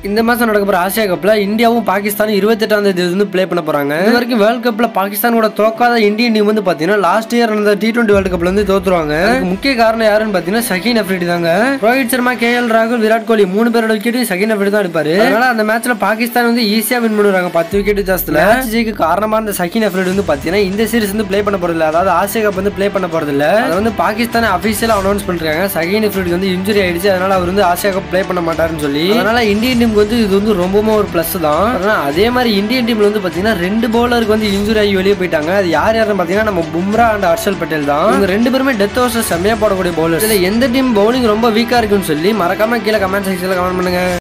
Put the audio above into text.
இந்த மாசம் நடக்க போற ஆசியா கப்ல இந்தியாவும் பாகிஸ்தானும் இருபத்தெட்டாம் தேதி வந்து ப்ளே பண்ண போறாங்க இது வரைக்கும் வேர்ல்ட் கப்ல பாகிஸ்தான் கூட தோக்காத இந்தியன் டீம் வந்து பாத்தீங்கன்னா லாஸ்ட் இயர் நடந்த டி டுவெண்ட்டி வேர்ல்ட் கப்ல வந்து தோத்துருவாங்க அதுக்கு முக்கிய காரணம் யாருன்னு பாத்தீங்கன்னா சகின் அஃப்ரிடி தாங்க ரோஹித் சர்மா கே எல் ராகுல் விராட் கோலி மூணு பேரோட விக்கெட்டையும் சகின் அஃப்ரிடி தான் எடுப்பாரு அதனால அந்த மேட்ச்ல பாகிஸ்தான் வந்து ஈஸியா வின் பண்ணுவாங்க பத்து விக்கெட் ஜாஸ்தில மேட்ச் ஜெயிக்க காரணமா இருந்த சகின் அஃப்ரிடி வந்து பாத்தீங்கன்னா இந்த சீரிஸ் வந்து ப்ளே பண்ண போறது இல்ல அதாவது ஆசியா கப் வந்து ப்ளே பண்ண போறது இல்ல அதை வந்து பாகிஸ்தான் அபிஷியலா அனௌன்ஸ் பண்றாங்க சகின் அஃப்ரிடி வந்து இன்ஜுரி ஆயிடுச்சு அதனால அவர் வந்து ஆசியா கப் ப்ளே பண்ண மாட்டாருன்னு சொல்லி அதனால இந்தியன் டீமுக்கு வந்து இது வந்து ரொம்பவும் ஒரு ப்ளஸ் தான் ஆனா அதே மாதிரி இந்தியன் டீம்ல வந்து பாத்தீங்கன்னா ரெண்டு பவுலருக்கு வந்து இன்ஜுரி ஆகி வெளியே போயிட்டாங்க அது யார் யாருன்னு பாத்தீங்கன்னா நம்ம பும்ரா அண்ட் ஹர்ஷல் பட்டேல் தான் இவங்க ரெண்டு பேருமே டெத் ஓவர்ஸ் செம்மையா போடக்கூடிய பவுலர் இதுல எந்த டீம் பவுலிங் ரொம்ப வீக்கா இருக்குன்னு சொல்லி மறக்காம கீழே கமெண்ட் செக்ஷன்ல கமெண்ட் பண்ணுங்க